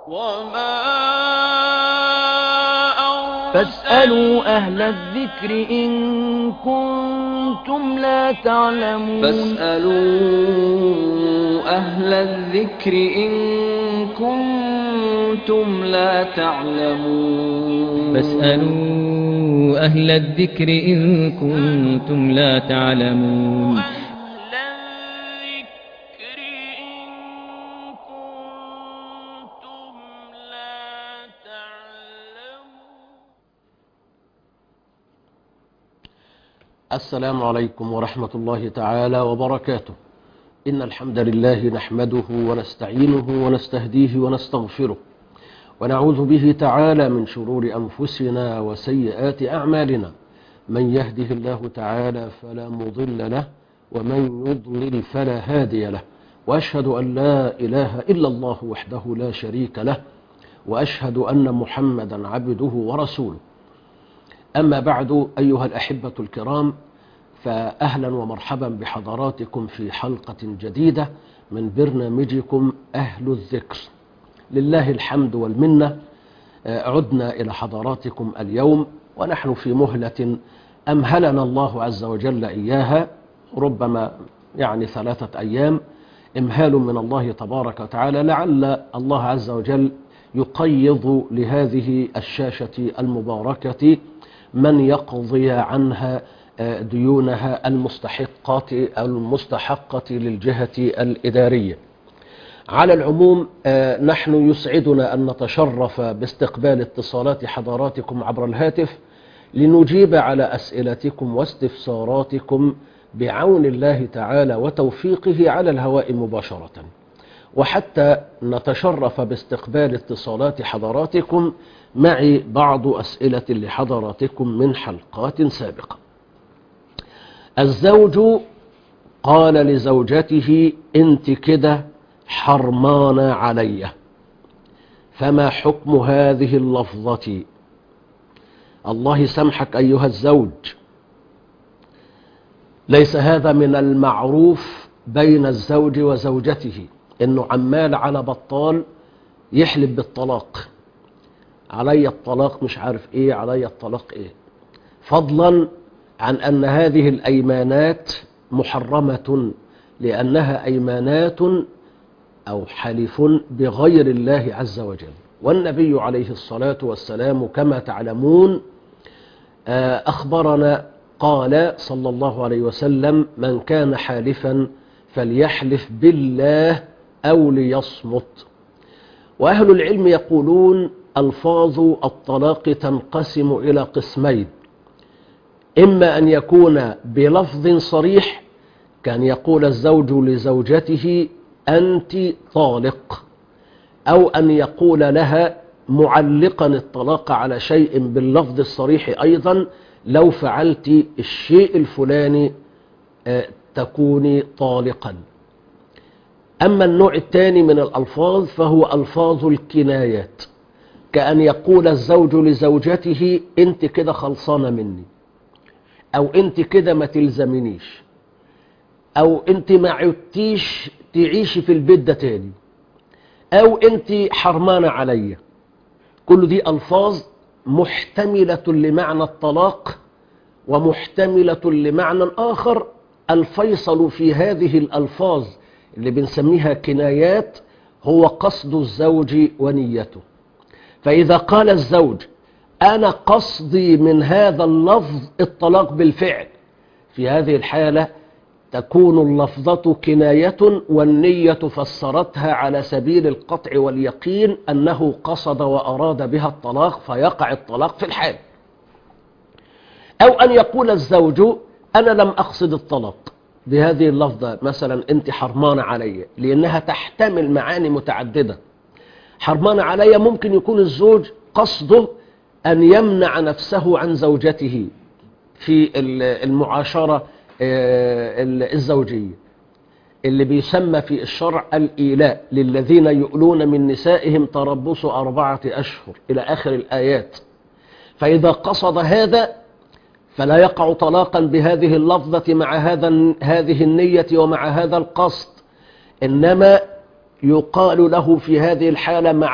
وما أرسلنا فاسألوا أهل الذكر إن كنتم لا تعلمون فاسألوا أهل الذكر إن كنتم لا تعلمون فاسألوا أهل الذكر إن كنتم لا تعلمون أهل الذكر إن كنتم لا تعلمون السلام عليكم ورحمة الله تعالى وبركاته إن الحمد لله نحمده ونستعينه ونستهديه ونستغفره ونعوذ به تعالى من شرور أنفسنا وسيئات أعمالنا من يهده الله تعالى فلا مضل له ومن يضلل فلا هادي له وأشهد أن لا إله إلا الله وحده لا شريك له وأشهد أن محمدا عبده ورسوله أما بعد أيها الأحبة الكرام فأهلا ومرحبا بحضراتكم في حلقة جديدة من برنامجكم أهل الذكر لله الحمد والمنة آه، عدنا إلى حضراتكم اليوم ونحن في مهلة أمهلنا الله عز وجل إياها ربما يعني ثلاثة أيام إمهال من الله تبارك وتعالى لعل الله عز وجل يقيض لهذه الشاشة المباركة من يقضي عنها آه، ديونها المستحقة المستحقة للجهة الإدارية على العموم آه، نحن يسعدنا أن نتشرف باستقبال اتصالات حضراتكم عبر الهاتف لنجيب على أسئلتكم واستفساراتكم بعون الله تعالى وتوفيقه على الهواء مباشرة وحتى نتشرف باستقبال اتصالات حضراتكم معي بعض أسئلة لحضراتكم من حلقات سابقة الزوج قال لزوجته انت كده حرمانة علي فما حكم هذه اللفظة الله يسامحك أيها الزوج ليس هذا من المعروف بين الزوج وزوجته انه عمال على بطال يحلب بالطلاق علي الطلاق مش عارف ايه علي الطلاق ايه فضلا عن ان هذه الايمانات محرمة لانها ايمانات او حلف بغير الله عز وجل والنبي عليه الصلاة والسلام كما تعلمون آه، اخبرنا قال صلى الله عليه وسلم من كان حالفا فليحلف بالله او ليصمت واهل العلم يقولون الفاظ الطلاق تنقسم الى قسمين اما ان يكون بلفظ صريح كان يقول الزوج لزوجته انت طالق او ان يقول لها معلقا الطلاق على شيء باللفظ الصريح ايضا لو فعلت الشيء الفلاني آه، تكوني طالقا أما النوع الثاني من الألفاظ فهو ألفاظ الكنايات كأن يقول الزوج لزوجته أنت كده خلصانة مني أو أنت كده ما تلزمنيش أو أنت ما عدتيش تعيشي في البيت ده تاني أو أنت حرمانة عليا كل دي ألفاظ محتملة لمعنى الطلاق ومحتملة لمعنى آخر الفيصل في هذه الألفاظ اللي بنسميها كنايات هو قصد الزوج ونيته فإذا قال الزوج أنا قصدي من هذا اللفظ الطلاق بالفعل في هذه الحالة تكون اللفظة كناية والنية فسرتها على سبيل القطع واليقين أنه قصد وأراد بها الطلاق فيقع الطلاق في الحال أو أن يقول الزوج أنا لم أقصد الطلاق بهذه اللفظة مثلا أنت حرمان علي لأنها تحتمل معاني متعددة حرمان علي ممكن يكون الزوج قصده أن يمنع نفسه عن زوجته في المعاشرة الزوجية اللي بيسمى في الشرع الإيلاء للذين يؤلون من نسائهم تربص أربعة أشهر إلى آخر الآيات فإذا قصد هذا فلا يقع طلاقا بهذه اللفظة مع هذا هذه النية ومع هذا القصد إنما يقال له في هذه الحالة معك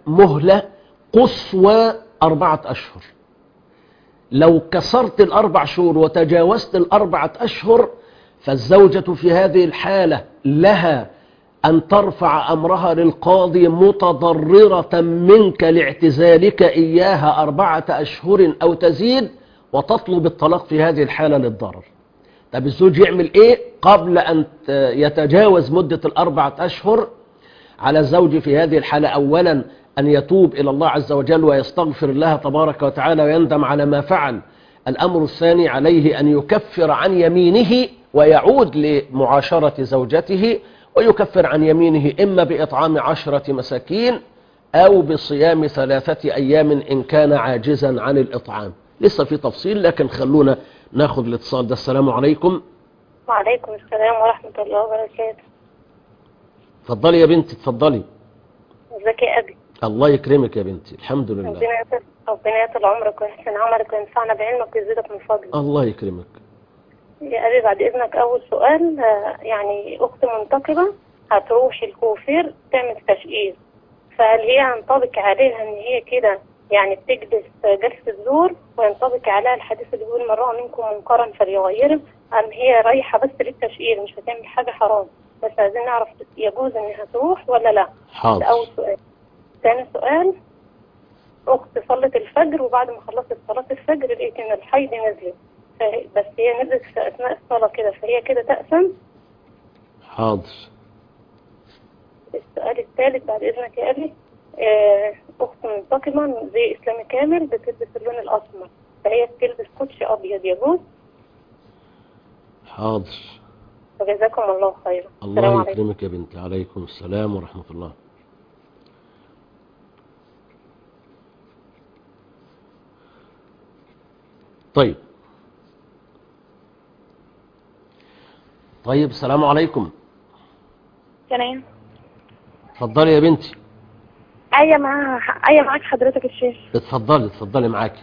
مهلة قصوى أربعة أشهر لو كسرت الأربع شهور وتجاوزت الأربعة أشهر فالزوجة في هذه الحالة لها أن ترفع أمرها للقاضي متضررة منك لاعتزالك إياها أربعة أشهر أو تزيد وتطلب الطلاق في هذه الحالة للضرر طب الزوج يعمل إيه قبل أن ت- يتجاوز مدة الأربعة أشهر على الزوج في هذه الحالة أولا أن يتوب إلى الله عز وجل ويستغفر الله تبارك وتعالى ويندم على ما فعل الأمر الثاني عليه أن يكفر عن يمينه ويعود لمعاشرة زوجته ويكفر عن يمينه إما بإطعام عشرة مساكين أو بصيام ثلاثة أيام إن كان عاجزا عن الإطعام لسه في تفصيل لكن خلونا ناخذ الاتصال ده السلام عليكم وعليكم السلام ورحمة الله وبركاته اتفضلي يا بنتي اتفضلي ازيك يا أبي الله يكرمك يا بنتي الحمد لله ربنا يطول ربنا يطول عمرك ويحسن عملك وينفعنا بعلمك ويزيدك من فضله الله يكرمك يا أبي بعد إذنك أول سؤال آه، يعني أخت منتقبة هتروح الكوفير تعمل تشقيق فهل هي ينطبق عليها إن هي كده يعني بتجلس جلسة زور وينطبق عليها الحديث اللي بيقول من رأى منكم منكرا فليغيره أم هي رايحة بس للتشقيق مش هتعمل حاجة حرام بس عايزين نعرف يجوز إنها تروح ولا لا ده حاضر أول سؤال ثاني سؤال أخت صلت الفجر وبعد ما خلصت صلاة الفجر لقيت إن الحيض نزلت فهي- بس هي نزلت في أثناء الصلاة كده فهي كده تأثم حاضر السؤال الثالث بعد إذنك يا أبي آه، أخت منتقمة زي إسلامي كامل بتلبس اللون الأسمر فهي بتلبس كوتش أبيض يجوز حاضر فجزاكم الله خيرا السلام الله عليكم يكرمك يا بنتي عليكم السلام ورحمة الله طيب طيب السلام عليكم سلام اتفضلي يا بنتي أيا معاها أيا معاك حضرتك الشيخ اتفضلي اتفضلي معاكي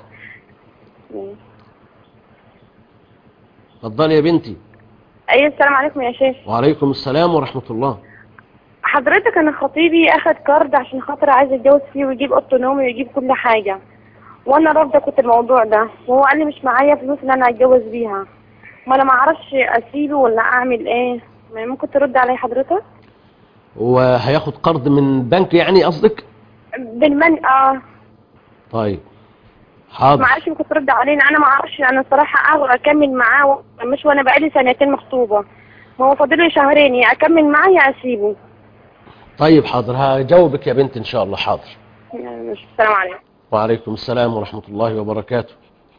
اتفضلي يا بنتي أيا السلام عليكم يا شيخ وعليكم السلام ورحمة الله حضرتك انا خطيبي اخد كارد عشان خاطر عايز يتجوز فيه ويجيب اوضه نوم ويجيب كل حاجه وانا رافضه كنت الموضوع ده وهو قال لي مش معايا فلوس اللي انا هتجوز بيها ما انا ما اعرفش اسيبه ولا اعمل ايه ما ممكن ترد علي حضرتك وهياخد قرض من بنك يعني قصدك بالمن اه طيب حاضر معلش ممكن ترد علينا انا ما اعرفش انا الصراحه أغ- اكمل معاه مش وانا بقالي سنتين مخطوبه هو فاضل لي شهرين يا اكمل معاه يا اسيبه طيب حاضر هجاوبك يا بنت ان شاء الله حاضر يعني مش السلام عليكم وعليكم السلام ورحمة الله وبركاته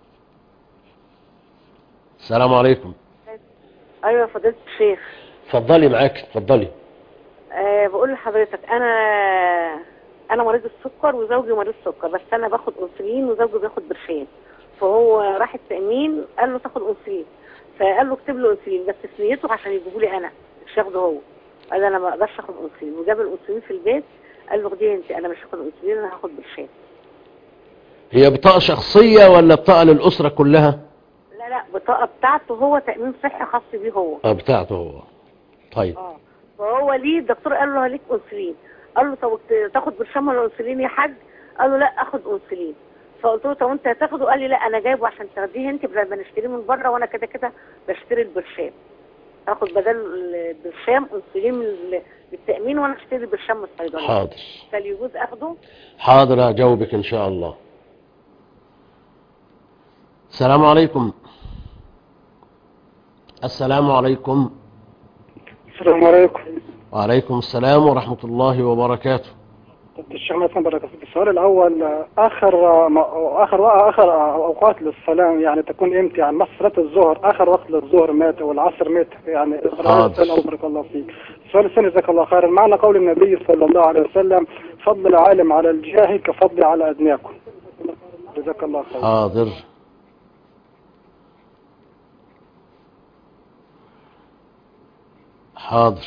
السلام عليكم ايوه فضيله الشيخ اتفضلي معاك اتفضلي أه بقول لحضرتك انا انا مريض السكر وزوجي مريض السكر بس انا باخد انسولين وزوجي بياخد برشام فهو راح التامين قال له تاخد انسولين فقال له اكتب له انسولين بس في نيته عشان يجيبوا لي انا مش ياخده هو قال لي انا ما اقدرش اخد انسولين وجاب الانسولين في البيت قال له خديه انت انا مش هاخد انسولين انا هاخد برشام هي بطاقة شخصية ولا بطاقة للأسرة كلها لا لا بطاقه بتاعته هو تامين صحي خاص بيه هو اه بتاعته هو طيب اه فهو ليه الدكتور قال له ليك انسولين قال له طب تاخد برشام ولا انسولين يا حاج قال له لا اخد انسولين فقلت له طب انت هتاخده قال لي لا انا جايبه عشان تاخديه انت بدل ما نشتريه من بره وانا كده كده بشتري البرشام اخد بدل البرشام انسولين من ال- للتامين وانا اشتري البرشام من الصيدليه حاضر فاليجوز اخده حاضر هجاوبك ان شاء الله السلام عليكم السلام عليكم السلام عليكم وعليكم السلام ورحمة الله وبركاته الشيخ مثلا بركة فيك. السؤال الأول آخر ما- آخر آخر أوقات للصلاة يعني تكون إمتى يعني مثلا صلاة الظهر آخر وقت للظهر مات والعصر مات يعني حاضر. السؤال الأول بارك الله فيك السؤال الثاني جزاك الله خيرا معنى قول النبي صلى الله عليه وسلم فضل العالم على الجاهل كفضل على أدناكم جزاك الله خيرا حاضر حاضر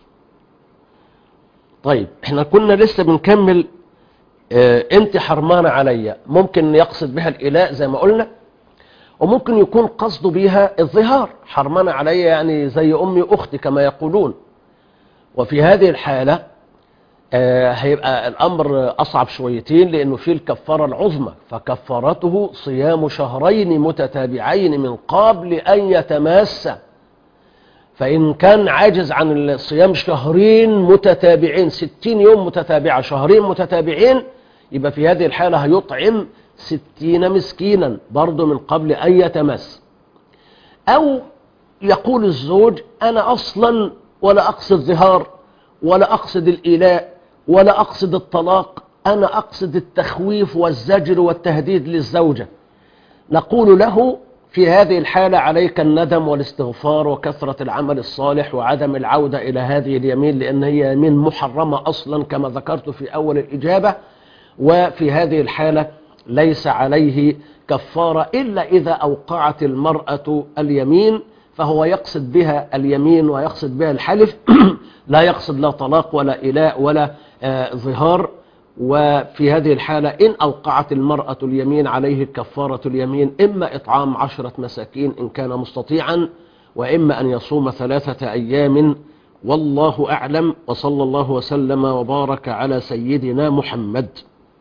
طيب احنا كنا لسه بنكمل اه انت حرمانة عليا ممكن يقصد بها الاله زي ما قلنا وممكن يكون قصده بها الظهار حرمانة عليا يعني زي امي اختي كما يقولون وفي هذه الحالة آه، هيبقى الأمر أصعب شويتين لأنه فيه الكفارة العظمى فكفارته صيام شهرين متتابعين من قبل أن يتماس فإن كان عاجز عن الصيام شهرين متتابعين ستين يوم متتابعة شهرين متتابعين يبقى في هذه الحالة هيطعم ستين مسكينا برضه من قبل أن يتمس أو يقول الزوج أنا أصلا ولا أقصد ظهار ولا أقصد الإيلاء ولا أقصد الطلاق أنا أقصد التخويف والزجر والتهديد للزوجة نقول له في هذه الحالة عليك الندم والاستغفار وكثرة العمل الصالح وعدم العودة إلى هذه اليمين لأن هي يمين محرمة أصلا كما ذكرت في أول الإجابة وفي هذه الحالة ليس عليه كفارة إلا إذا أوقعت المرأة اليمين فهو يقصد بها اليمين ويقصد بها الحلف لا يقصد لا طلاق ولا إلاء ولا آه، ظهار وفي هذه الحالة إن أوقعت المرأة اليمين عليه كفارة اليمين إما إطعام عشرة مساكين إن كان مستطيعا وإما أن يصوم ثلاثة أيام والله أعلم وصلى الله وسلم وبارك على سيدنا محمد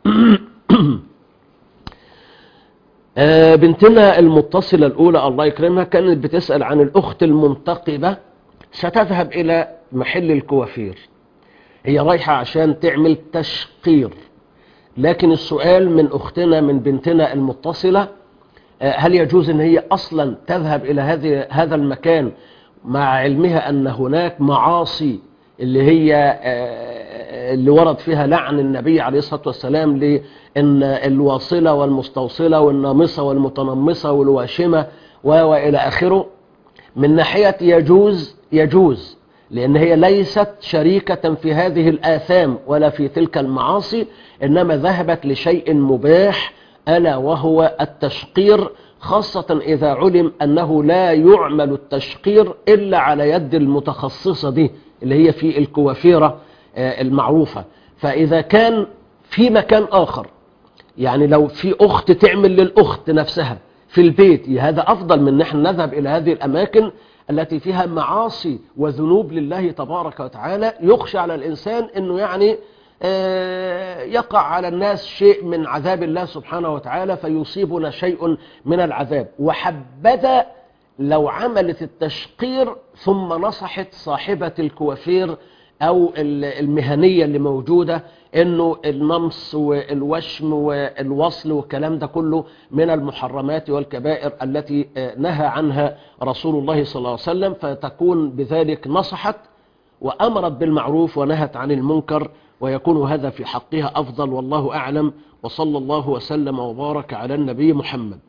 آه، بنتنا المتصلة الأولى الله يكرمها كانت بتسأل عن الأخت المنتقبة ستذهب إلى محل الكوافير هي رايحة عشان تعمل تشقير لكن السؤال من أختنا من بنتنا المتصلة آه، هل يجوز أن هي أصلا تذهب إلى هذه هذا المكان مع علمها أن هناك معاصي اللي هي آه، اللي ورد فيها لعن النبي عليه الصلاة والسلام لأن الواصلة والمستوصلة والنامصة والمتنمصة والواشمة و- وإلى آخره من ناحية يجوز يجوز لأن هي ليست شريكة في هذه الآثام ولا في تلك المعاصي إنما ذهبت لشيء مباح ألا وهو التشقير خاصة إذا علم أنه لا يعمل التشقير إلا على يد المتخصصة دي اللي هي في الكوافيرة آه، المعروفة فإذا كان في مكان آخر يعني لو في أخت تعمل للأخت نفسها في البيت هذا أفضل من نحن نذهب إلى هذه الأماكن التي فيها معاصي وذنوب لله تبارك وتعالى يخشى على الإنسان أنه يعني آه، يقع على الناس شيء من عذاب الله سبحانه وتعالى فيصيبنا شيء من العذاب وحبذا لو عملت التشقير ثم نصحت صاحبة الكوافير أو ال- المهنية اللي موجودة انه النمص والوشم والوصل والكلام ده كله من المحرمات والكبائر التي آه، نهى عنها رسول الله صلى الله عليه وسلم فتكون بذلك نصحت وأمرت بالمعروف ونهت عن المنكر ويكون هذا في حقها أفضل والله أعلم وصلى الله وسلم وبارك على النبي محمد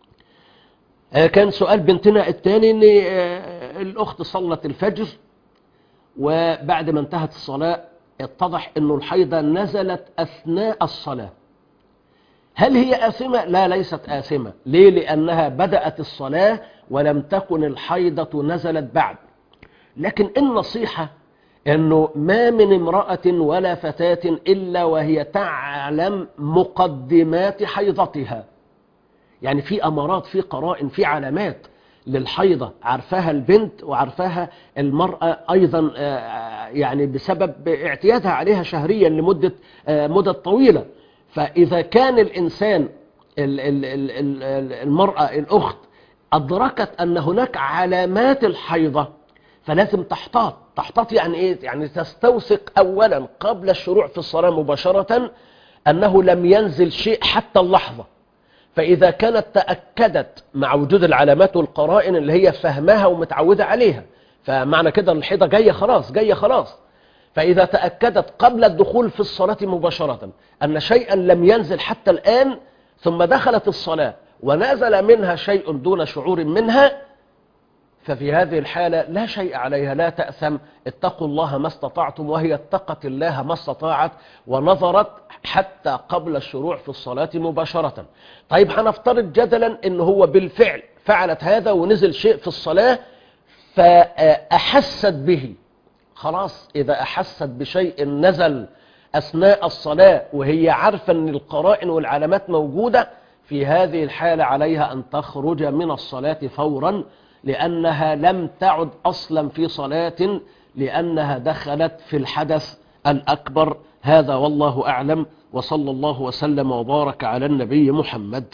آه، كان سؤال بنتنا الثاني ان آه، الأخت صلت الفجر وبعد ما انتهت الصلاة اتضح انه الحيضة نزلت أثناء الصلاة هل هي آثمة؟ لا ليست آثمة ليه؟ لأنها بدأت الصلاة ولم تكن الحيضة نزلت بعد لكن النصيحة أنه ما من امرأة ولا فتاة إلا وهي تعلم مقدمات حيضتها يعني في أمارات في قرائن في علامات للحيضة عارفاها البنت وعارفاها المرأة أيضا آه، يعني بسبب اعتيادها عليها شهريا لمدة آه، مدة طويلة فإذا كان الإنسان ال- ال- ال- ال- المرأة الأخت أدركت أن هناك علامات الحيضة فلازم تحتاط تحتاط يعني إيه؟ يعني تستوثق أولا قبل الشروع في الصلاة مباشرة أنه لم ينزل شيء حتى اللحظة فإذا كانت تأكدت مع وجود العلامات والقرائن اللي هي فهمها ومتعودة عليها فمعنى كده الحيضة جاية خلاص جاية خلاص فإذا تأكدت قبل الدخول في الصلاة مباشرة أن شيئا لم ينزل حتى الآن ثم دخلت الصلاة ونزل منها شيء دون شعور منها ففي هذه الحالة لا شيء عليها لا تأثم اتقوا الله ما استطعتم وهي اتقت الله ما استطاعت ونظرت حتى قبل الشروع في الصلاة مباشرة طيب هنفترض جدلا ان هو بالفعل فعلت هذا ونزل شيء في الصلاة فأحست به خلاص إذا أحست بشيء نزل أثناء الصلاة وهي عارفة أن القرائن والعلامات موجودة في هذه الحالة عليها أن تخرج من الصلاة فورا لأنها لم تعد أصلا في صلاة لأنها دخلت في الحدث الأكبر هذا والله أعلم وصلى الله وسلم وبارك على النبي محمد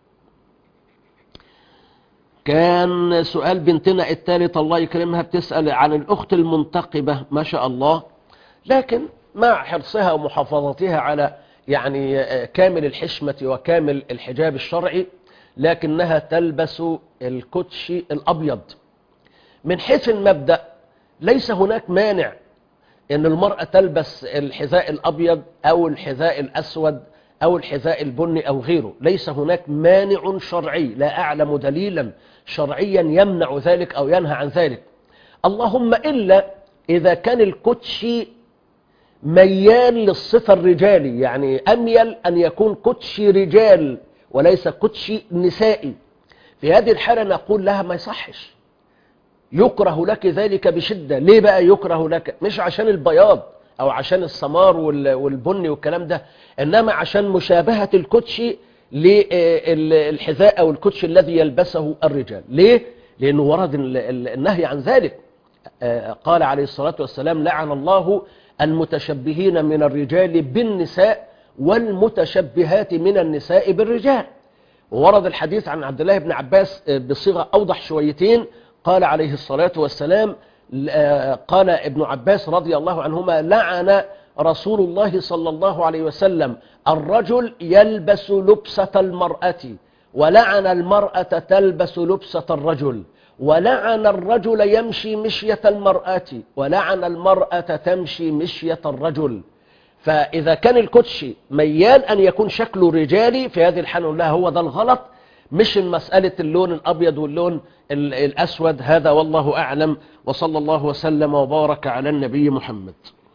كان سؤال بنتنا الثالث الله يكرمها بتسأل عن الأخت المنتقبة ما شاء الله لكن مع حرصها ومحافظتها على يعني كامل الحشمة وكامل الحجاب الشرعي لكنها تلبس الكوتشي الأبيض من حيث المبدأ ليس هناك مانع ان المرأة تلبس الحذاء الأبيض أو الحذاء الأسود أو الحذاء البني أو غيره ليس هناك مانع شرعي لا أعلم دليلا شرعيا يمنع ذلك أو ينهى عن ذلك اللهم إلا إذا كان الكوتشي ميال للصفة الرجالي يعني أميل أن يكون كوتشي رجال وليس كوتشي نسائي في هذه الحالة نقول لها ما يصحش يكره لك ذلك بشدة ليه بقى يكره لك مش عشان البياض أو عشان السمار وال- والبني والكلام ده إنما عشان مشابهة الكوتشي للحذاء أو الكوتشي الذي يلبسه الرجال ليه؟ لأنه ورد ال- ال- النهي عن ذلك آه، قال عليه الصلاة والسلام لعن الله المتشبهين من الرجال بالنساء والمتشبهات من النساء بالرجال وورد الحديث عن عبد الله بن عباس آه، بصيغة أوضح شويتين قال عليه الصلاة والسلام آه، قال ابن عباس رضي الله عنهما لعن رسول الله صلى الله عليه وسلم الرجل يلبس لبسة المرأة ولعن المرأة تلبس لبسة الرجل ولعن الرجل يمشي مشية المرأة ولعن المرأة تمشي مشية الرجل فإذا كان الكوتشي ميال أن يكون شكله رجالي في هذه الحالة نقول لها هو ده الغلط مش مسألة اللون الأبيض واللون ال- الأسود هذا والله أعلم وصلى الله وسلم وبارك على النبي محمد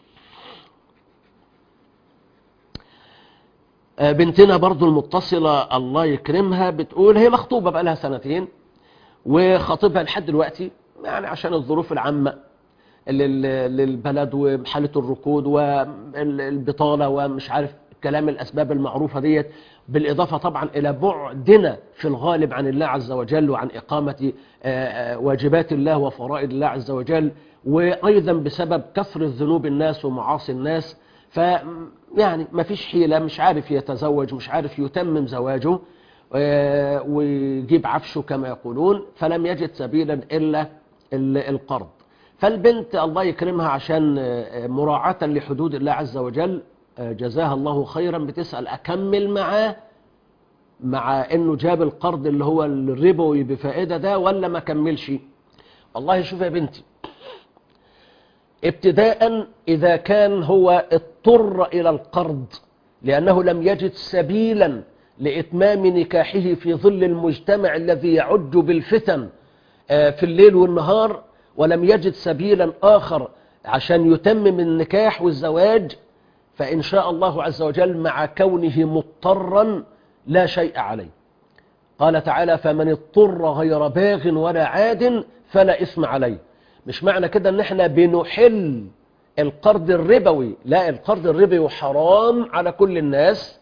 آه، بنتنا برضو المتصلة الله يكرمها بتقول هي مخطوبة بقى لها سنتين وخطيبها لحد دلوقتي يعني عشان الظروف العامة لل- للبلد وحالة الركود والبطالة ومش عارف كلام الأسباب المعروفة ديت بالإضافة طبعا إلى بعدنا في الغالب عن الله عز وجل وعن إقامة آه، آه، واجبات الله وفرائض الله عز وجل وأيضا بسبب كثرة ذنوب الناس ومعاصي الناس ف يعني ما فيش حيلة مش عارف يتزوج مش عارف يتمم زواجه آه، ويجيب عفشه كما يقولون فلم يجد سبيلا إلا ال- القرض فالبنت الله يكرمها عشان آه، مراعاة لحدود الله عز وجل آه، جزاها الله خيرا بتسأل أكمل معاه مع انه جاب القرض اللي هو الربوي بفائدة ده ولا ما كملش والله شوف يا بنتي ابتداء إذا كان هو اضطر إلى القرض لأنه لم يجد سبيلا لإتمام نكاحه في ظل المجتمع الذي يعج بالفتن آه، في الليل والنهار ولم يجد سبيلا آخر عشان يتمم النكاح والزواج فإن شاء الله عز وجل مع كونه مضطرا لا شيء عليه قال تعالى فمن اضطر غير باغ ولا عاد فلا إثم عليه مش معنى كده ان احنا بنحل القرض الربوي لا القرض الربوي حرام على كل الناس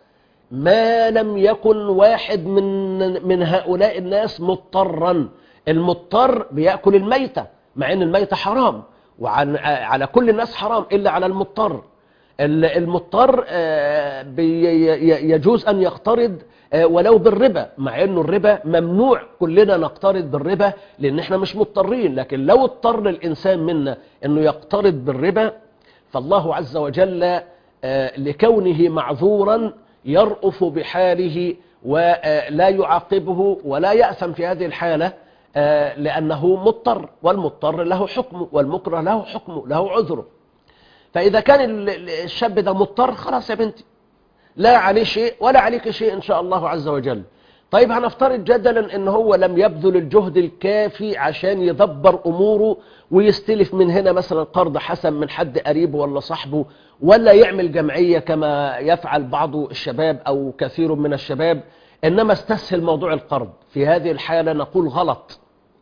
ما لم يكن واحد من من هؤلاء الناس مضطرا المضطر بيأكل الميتة مع ان الميتة حرام وعن على كل الناس حرام إلا على المضطر ال- المضطر آه، بي- ي- يجوز أن يقترض آه، ولو بالربا مع أنه الربا ممنوع كلنا نقترض بالربا لأن احنا مش مضطرين لكن لو اضطر الإنسان منا أنه يقترض بالربا فالله عز وجل آه، لكونه معذورا يرأف بحاله ولا يعاقبه ولا يأثم في هذه الحالة آه، لأنه مضطر والمضطر له حكمه والمكره له حكمه له عذره فإذا كان ال- ال- الشاب ده مضطر خلاص يا بنتي لا عليه شيء ولا عليك شيء إن شاء الله عز وجل طيب هنفترض جدلا ان هو لم يبذل الجهد الكافي عشان يدبر اموره ويستلف من هنا مثلا قرض حسن من حد قريبه ولا صاحبه ولا يعمل جمعية كما يفعل بعض الشباب او كثير من الشباب انما استسهل موضوع القرض في هذه الحالة نقول غلط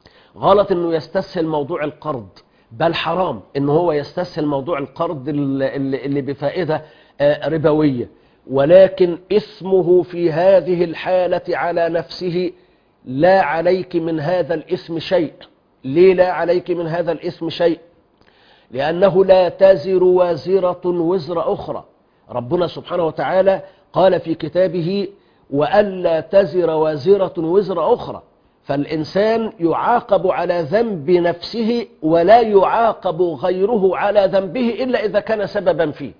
غلط انه يستسهل موضوع القرض بل حرام انه هو يستسهل موضوع القرض اللي اللي بفائدة آه، ربوية ولكن اسمه في هذه الحالة على نفسه لا عليك من هذا الاسم شيء ليه لا عليك من هذا الاسم شيء لأنه لا تزر وازرة وزر أخرى ربنا سبحانه وتعالى قال في كتابه وألا تزر وازرة وزر أخرى فالإنسان يعاقب على ذنب نفسه ولا يعاقب غيره على ذنبه إلا إذا كان سببا فيه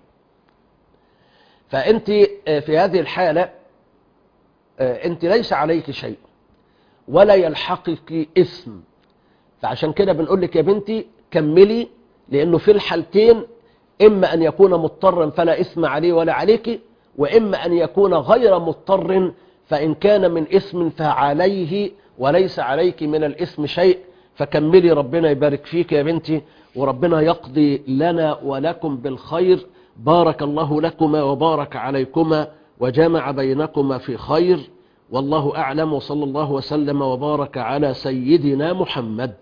فأنت في هذه الحالة أنت ليس عليك شيء ولا يلحقك إثم فعشان كده بنقول لك يا بنتي كملي لأنه في الحالتين إما أن يكون مضطرا فلا إثم عليه ولا عليك وإما أن يكون غير مضطر فإن كان من إثم فعليه وليس عليك من الإثم شيء فكملي ربنا يبارك فيك يا بنتي وربنا يقضي لنا ولكم بالخير بارك الله لكما وبارك عليكما وجمع بينكما في خير والله أعلم وصلى الله وسلم وبارك على سيدنا محمد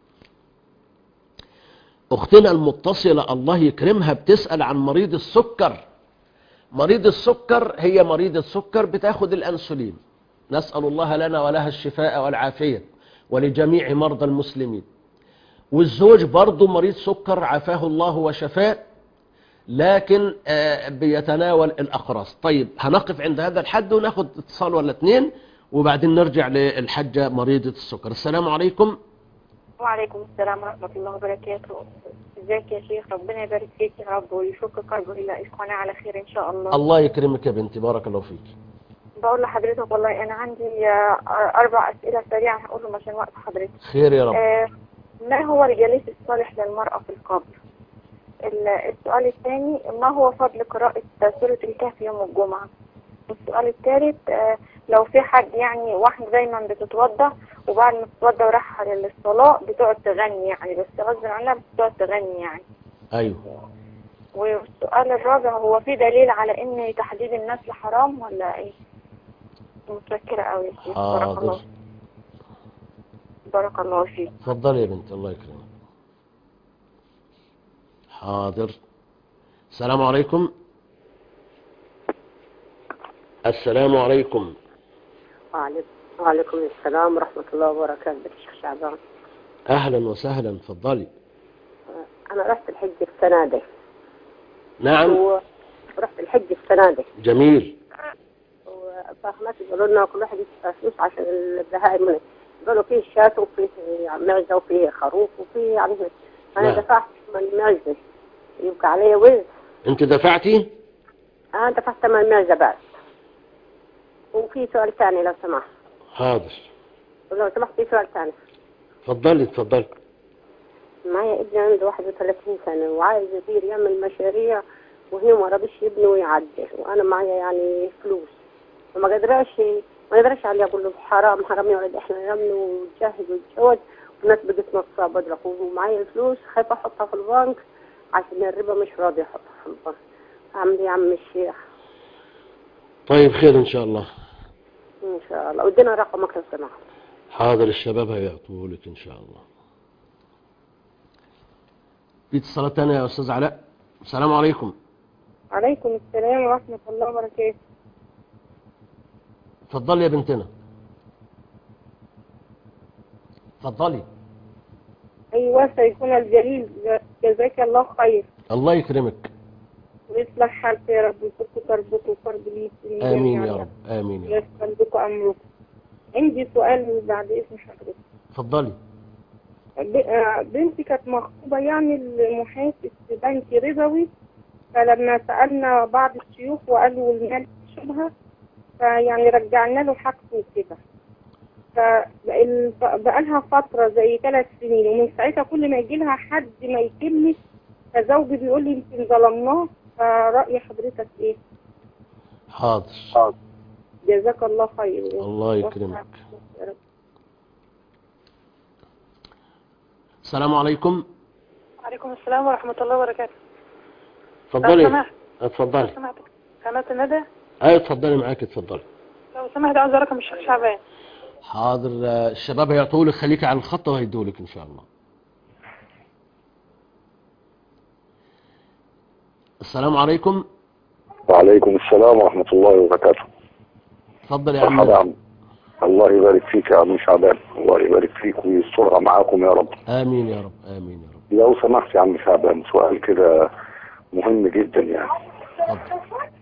أختنا المتصلة الله يكرمها بتسأل عن مريض السكر مريض السكر هي مريض السكر بتاخد الأنسولين نسأل الله لنا ولها الشفاء والعافية ولجميع مرضى المسلمين والزوج برضه مريض سكر عافاه الله وشفاه لكن آه بيتناول الأقراص طيب هنقف عند هذا الحد وناخد اتصال ولا اتنين وبعدين نرجع للحجة مريضة السكر السلام عليكم وعليكم السلام ورحمة الله وبركاته ازيك يا شيخ ربنا يبارك فيك يا رب ويفك كربه إلى إخوانا على خير إن شاء الله الله يكرمك يا بنتي بارك الله فيك بقول لحضرتك والله أنا عندي آه، أربع أسئلة سريعة هقولهم عشان وقت حضرتك خير يا رب آه، ما هو الجليس الصالح للمرأة في القبر ال- السؤال الثاني ما هو فضل قراءة سورة الكهف يوم الجمعة السؤال الثالث آه، لو في حد يعني واحد دايما بتتوضى وبعد ما تتوضى وراح للصلاة بتقعد تغني يعني بس غصب عنها بتقعد تغني يعني أيوه والسؤال الرابع هو في دليل على ان تحديد النسل حرام ولا ايه متشكرة قوي يا شيخ. بارك الله حاضر بارك الله فيك اتفضلي يا بنت الله يكرمك حاضر السلام عليكم السلام عليكم وعليكم وعليكم السلام ورحمة الله وبركاته شيخ شعبان اهلا وسهلا اتفضلي أنا رحت الحج السنة دي نعم ورحت الحج السنة دي جميل وفهمت قالوا لنا كل واحد يدفع فلوس عشان البهائم منه قالوا فيه شاة وفيه معزة وفيه خروف وفيه يعني أنا نعم. دفعت من المعزة يبقى علي وزن انت دفعتي أنا دفعت ثمن المعزة بعد وفي سؤال ثاني لو سمحت حاضر لو سمحت في سؤال ثاني اتفضلي اتفضلي معايا ابني عنده 31 سنة وعايز يدير يعمل مشاريع وهي ما رضيش يبني ويعدل وأنا معايا يعني فلوس وما قدرش ما قدرش عليه أقول له حرام حرام يا ولد إحنا نبني ونجهز ونتجوز والناس بقت نصابة أدرك ومعايا الفلوس خايفة أحطها في البنك عشان الربا مش راضي أحطها في البنك أعمل إيه يا عم الشيخ طيب خير ان شاء الله إن شاء الله ودينا رقمك لو سمحت حاضر الشباب هيعطوه لك ان شاء الله في اتصالات تانية يا استاذ علاء السلام عليكم عليكم السلام ورحمة الله وبركاته اتفضلي يا بنتنا اتفضلي أيوة سيكون الجليل جزاك الله خير الله يكرمك ويصلح حالك يا رب ويفك كربك وكرب المسلمين امين يا جميعاً. رب امين يا رب ويسر بكم أمركم عندي سؤال بعد اسم حضرتك اتفضلي ب- آه، بنتي كانت مخطوبة يعني المحاسب في بنك ربوي فلما سألنا بعض الشيوخ وقالوا المال شبهة فيعني رجعنا له حاجته وكده فبقال- بقالها فترة زي ثلاث سنين ومن ساعتها كل ما يجي لها حد ما يكلمش فزوجي بيقول لي يمكن ظلمناه فرأي حضرتك ايه؟ حاضر جزاك الله خير الله يكرمك السلام عليكم وعليكم السلام ورحمة الله وبركاته لو اتفضلي سمحت اتفضلي لو سمحت قناة الندى ايوه اتفضلي معاك اتفضلي لو سمحت عاوز رقم الشيخ شعبان حاضر آه، الشباب هيعطوه لك خليكي على الخط وهيدوا لك ان شاء الله السلام عليكم وعليكم السلام ورحمة الله وبركاته اتفضل يا مرحبا يا عم عم الله يبارك فيك يا عم شعبان الله يبارك فيك ويسترها معاكم يا رب امين يا رب امين يا رب لو سمحت يا عم شعبان سؤال كده مهم جدا يعني اتفضل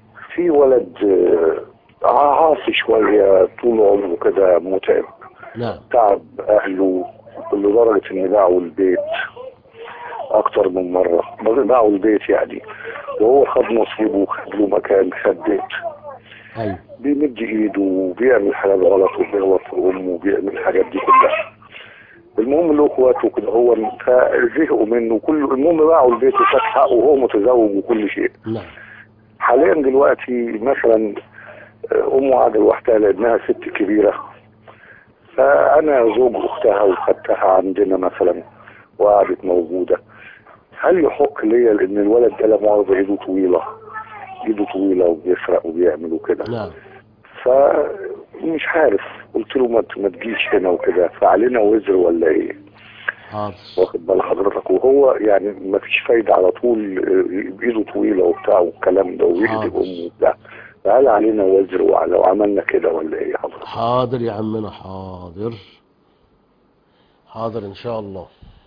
في ولد آه، عاصي شويه طول عمره كده متعب نعم تعب اهله لدرجه ان باعوا البيت اكتر من مره باعوا البيت يعني وهو خد نصيبه وخد له مكان خد بيت ايوه بيمد ايده وبيعمل حاجات غلط وبيغلط في امه وبيعمل الحاجات دي كلها المهم له اخواته كده هو فزهقوا منه كل المهم باعوا البيت وخد حقه وهو متزوج وكل شيء نعم حاليا دلوقتي مثلا آه، امه قاعده لوحدها لانها ست كبيره فانا زوج اختها وخدتها عندنا مثلا وقعدت موجوده هل يحق ليا لان الولد ده لا مؤاخذه ايده طويله ايده طويله وبيسرق وبيعمل وكده نعم فمش عارف قلت له ما ما تجيش هنا وكده فعلينا وزر ولا ايه حاضر واخد بال حضرتك وهو يعني ما فيش فايده على طول آه، ايده طويله وبتاع والكلام ده ويكذب حاضر. امه وبتاع فهل علينا وزر ولو عملنا كده ولا ايه حضرتك حاضر يا عمنا حاضر حاضر ان شاء الله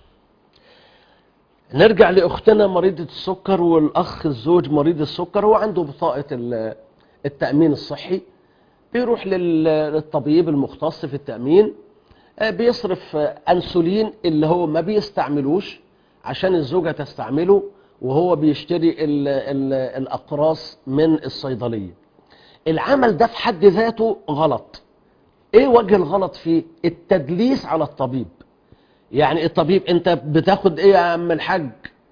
نرجع لاختنا مريضة السكر والاخ الزوج مريض السكر هو عنده بطاقة ال- التأمين الصحي بيروح لل- للطبيب المختص في التأمين آه، بيصرف آه، انسولين اللي هو ما بيستعملوش عشان الزوجة تستعمله وهو بيشتري ال ال الاقراص من الصيدلية العمل ده في حد ذاته غلط ايه وجه الغلط فيه التدليس على الطبيب يعني الطبيب انت بتاخد ايه يا عم الحاج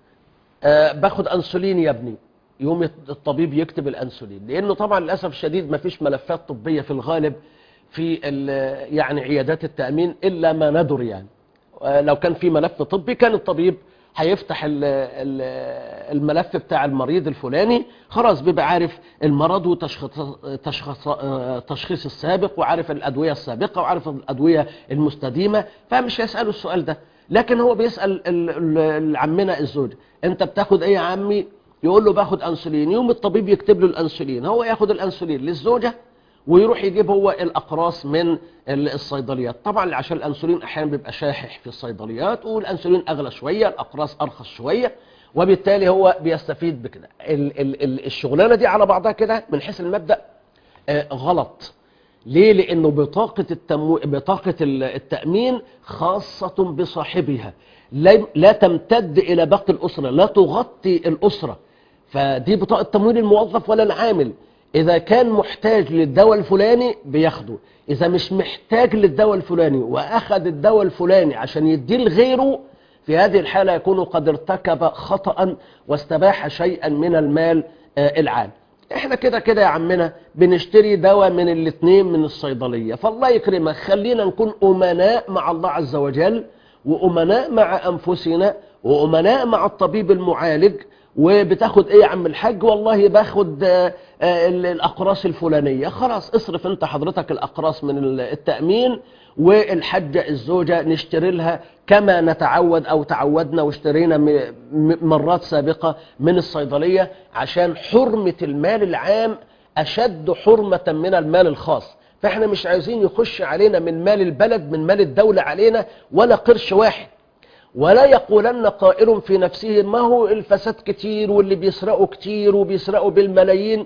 آه باخد انسولين يا ابني يوم يت- الطبيب يكتب الانسولين لانه طبعا للاسف الشديد ما فيش ملفات طبيه في الغالب في ال- يعني عيادات التامين الا ما ندر يعني آه، لو كان في ملف طبي كان الطبيب هيفتح ال- ال- الملف بتاع المريض الفلاني خلاص بيبقى عارف المرض وتشخيص تشخيص آه، تشخيص السابق وعارف الادويه السابقه وعارف الادويه المستديمه فمش هيساله السؤال ده لكن هو بيسال ال- ال- العمنا الزوج انت بتاخد ايه يا عمي يقول له باخد انسولين يوم الطبيب يكتب له الانسولين هو ياخد الانسولين للزوجه ويروح يجيب هو الاقراص من ال- الصيدليات طبعا عشان الانسولين احيانا بيبقى شاحح في الصيدليات والانسولين اغلى شويه الاقراص ارخص شويه وبالتالي هو بيستفيد بكده ال- ال- ال- الشغلانه دي على بعضها كده من حيث المبدا آه، غلط ليه لانه بطاقه التمو... بطاقه ال- التامين خاصه بصاحبها لا لا تمتد الى باقي الاسره لا تغطي الاسره فدي بطاقه تمويل الموظف ولا العامل اذا كان محتاج للدواء الفلاني بياخده اذا مش محتاج للدواء الفلاني واخذ الدواء الفلاني عشان يديه لغيره في هذه الحالة يكون قد ارتكب خطأ واستباح شيئا من المال آه، العام احنا كده كده يا عمنا بنشتري دواء من الاثنين من الصيدلية فالله يكرمك خلينا نكون أمناء مع الله عز وجل وأمناء مع أنفسنا وأمناء مع الطبيب المعالج وبتاخد ايه يا عم الحاج والله باخد آه، آه، ال- الاقراص الفلانيه خلاص اصرف انت حضرتك الاقراص من ال- التامين والحجه الزوجه نشتري لها كما نتعود او تعودنا واشترينا م- م- مرات سابقه من الصيدليه عشان حرمه المال العام اشد حرمه من المال الخاص فاحنا مش عايزين يخش علينا من مال البلد من مال الدوله علينا ولا قرش واحد ولا يقولن قائل في نفسه ما هو الفساد كتير واللي بيسرقوا كتير وبيسرقوا بالملايين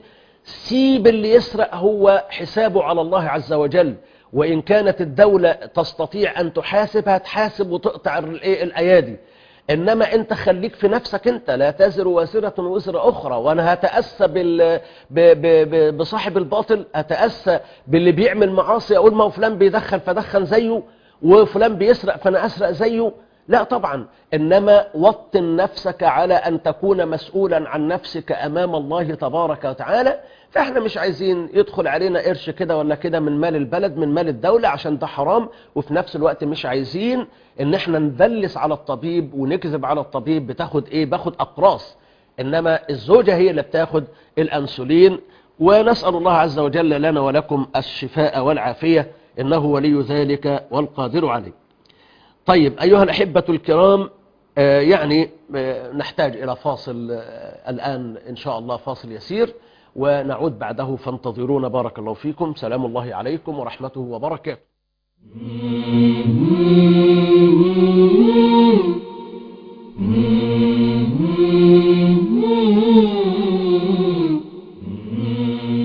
سيب اللي يسرق هو حسابه على الله عز وجل وإن كانت الدولة تستطيع أن تحاسب هتحاسب وتقطع الإيه الأيادي إنما أنت خليك في نفسك أنت لا تزر وازرة وزر أخرى وأنا هتأسى بال... ب... ب... ب... بصاحب الباطل هتأسى باللي بيعمل معاصي أقول ما هو فلان بيدخن فدخن زيه وفلان بيسرق فأنا أسرق زيه لا طبعا إنما وطن نفسك على أن تكون مسؤولا عن نفسك أمام الله تبارك وتعالى فإحنا مش عايزين يدخل علينا قرش كده ولا كده من مال البلد من مال الدولة عشان ده حرام وفي نفس الوقت مش عايزين إن إحنا ندلس على الطبيب ونكذب على الطبيب بتاخد إيه باخد أقراص إنما الزوجة هي اللي بتاخد الأنسولين ونسأل الله عز وجل لنا ولكم الشفاء والعافية إنه ولي ذلك والقادر عليه طيب أيها الأحبة الكرام آه، يعني آه، نحتاج إلى فاصل آه، الآن إن شاء الله فاصل يسير ونعود بعده فانتظرونا بارك الله فيكم سلام الله عليكم ورحمته وبركاته Mm-hmm.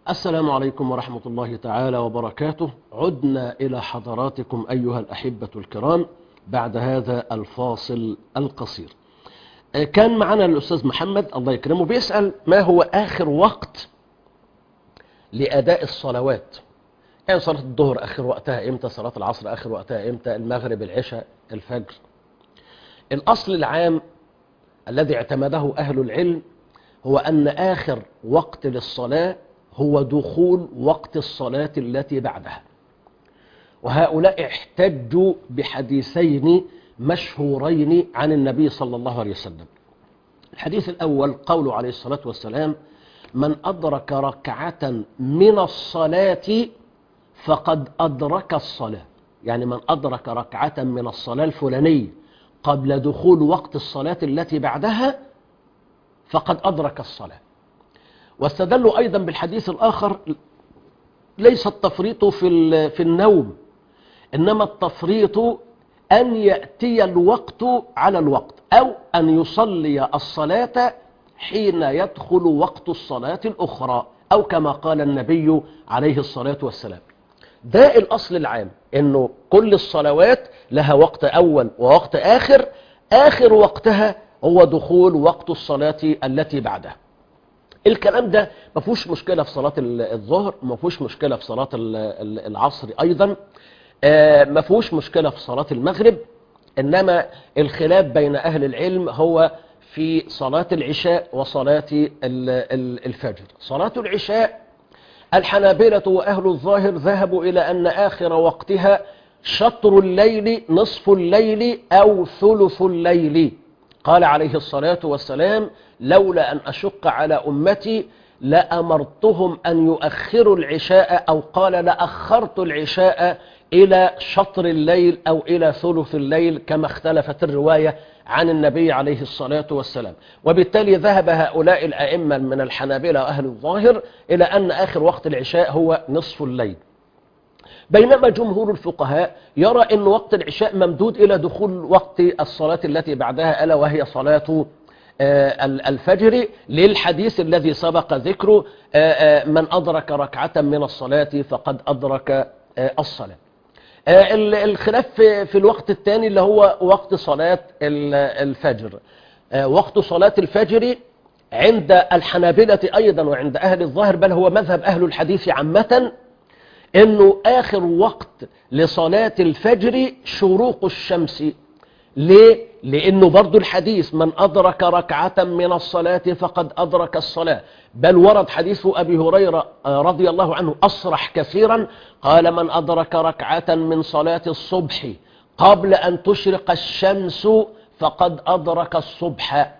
السلام عليكم ورحمة الله تعالى وبركاته عدنا إلى حضراتكم أيها الأحبة الكرام بعد هذا الفاصل القصير آه، كان معنا الأستاذ محمد الله يكرمه بيسأل ما هو آخر وقت لأداء الصلوات يعني صلاة الظهر آخر وقتها إمتى صلاة العصر آخر وقتها إمتى المغرب العشاء الفجر الأصل العام الذي اعتمده أهل العلم هو أن آخر وقت للصلاة هو دخول وقت الصلاة التي بعدها وهؤلاء احتجوا بحديثين مشهورين عن النبي صلى الله عليه وسلم الحديث الأول قوله عليه الصلاة والسلام من أدرك ركعة من الصلاة فقد أدرك الصلاة يعني من أدرك ركعة من الصلاة الفلانية قبل دخول وقت الصلاة التي بعدها فقد أدرك الصلاة واستدلوا أيضا بالحديث الآخر ليس التفريط في ال- في النوم إنما التفريط أن يأتي الوقت على الوقت أو أن يصلي الصلاة حين يدخل وقت الصلاة الأخرى أو كما قال النبي عليه الصلاة والسلام ده الأصل العام إنه كل الصلوات لها وقت أول ووقت آخر آخر وقتها هو دخول وقت الصلاة التي بعدها الكلام ده ما فيهوش مشكلة في صلاة ال- الظهر ما فيهوش مشكلة في صلاة ال- ال- العصر أيضا آه، ما فيهوش مشكلة في صلاة المغرب إنما الخلاف بين أهل العلم هو في صلاة العشاء وصلاة ال- ال- الفجر صلاة العشاء الحنابلة وأهل الظاهر ذهبوا إلى أن آخر وقتها شطر الليل نصف الليل أو ثلث الليل قال عليه الصلاة والسلام لولا أن أشق على أمتي لأمرتهم أن يؤخروا العشاء أو قال لأخرت العشاء إلى شطر الليل أو إلى ثلث الليل كما اختلفت الرواية عن النبي عليه الصلاة والسلام وبالتالي ذهب هؤلاء الأئمة من الحنابلة وأهل الظاهر إلى أن آخر وقت العشاء هو نصف الليل بينما جمهور الفقهاء يرى أن وقت العشاء ممدود إلى دخول وقت الصلاة التي بعدها ألا وهي صلاة آه، ال- الفجر للحديث الذي سبق ذكره آه، آه، من أدرك ركعة من الصلاة فقد أدرك آه، الصلاة آه، ال- الخلاف في في الوقت الثاني اللي هو وقت صلاة ال- الفجر آه، وقت صلاة الفجر عند الحنابلة أيضا وعند أهل الظاهر بل هو مذهب أهل الحديث عامة انه اخر وقت لصلاة الفجر شروق الشمس ليه؟ لانه برضو الحديث من ادرك ركعة من الصلاة فقد ادرك الصلاة بل ورد حديث ابي هريرة آه، رضي الله عنه اصرح كثيرا قال من ادرك ركعة من صلاة الصبح قبل ان تشرق الشمس فقد ادرك الصبح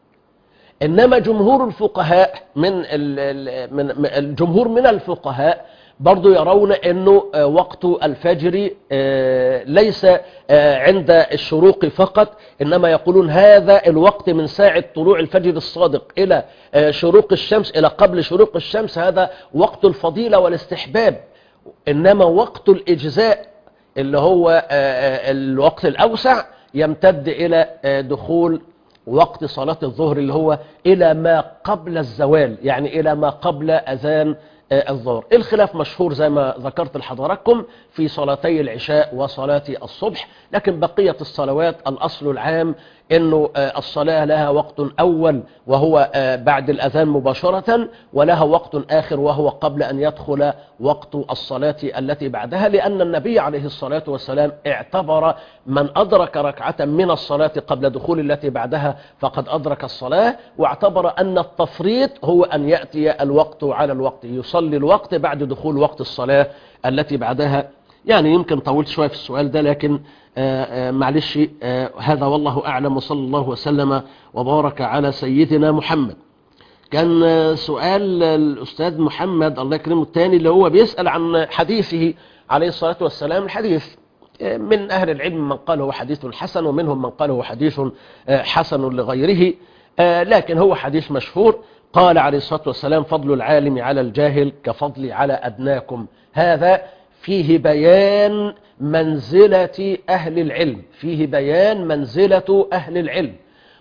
انما جمهور الفقهاء من ال- ال- من من- الجمهور من الفقهاء برضو يرون انه آه، وقت الفجر آه، ليس آه، عند الشروق فقط انما يقولون هذا الوقت من ساعة طلوع الفجر الصادق الى آه، شروق الشمس الى قبل شروق الشمس هذا وقت الفضيلة والاستحباب انما وقت الاجزاء اللي هو آه، آه، الوقت الاوسع يمتد الى آه، دخول وقت صلاة الظهر اللي هو إلى ما قبل الزوال يعني إلى ما قبل أذان آه، الظهر الخلاف مشهور زي ما ذكرت لحضراتكم في صلاتي العشاء وصلاة الصبح لكن بقية الصلوات الأصل العام أنه آه، الصلاة لها وقت أول وهو آه، بعد الأذان مباشرة ولها وقت آخر وهو قبل أن يدخل وقت الصلاة التي بعدها لأن النبي عليه الصلاة والسلام اعتبر من أدرك ركعة من الصلاة قبل دخول التي بعدها فقد أدرك الصلاة واعتبر أن التفريط هو أن يأتي الوقت على الوقت يصلي الوقت بعد دخول وقت الصلاة التي بعدها يعني يمكن طولت شوية في السؤال ده لكن آه، آه، معلش آه، هذا والله أعلم وصلى الله وسلم وبارك على سيدنا محمد كان آه، سؤال الأستاذ محمد الله يكرمه الثاني اللي هو بيسأل عن حديثه عليه الصلاة والسلام الحديث آه، من أهل العلم من قال هو حديث حسن ومنهم من قال هو حديث آه، حسن لغيره آه، لكن هو حديث مشهور قال عليه الصلاة والسلام فضل العالم على الجاهل كفضلي على أدناكم هذا فيه بيان منزلة أهل العلم فيه بيان منزلة أهل العلم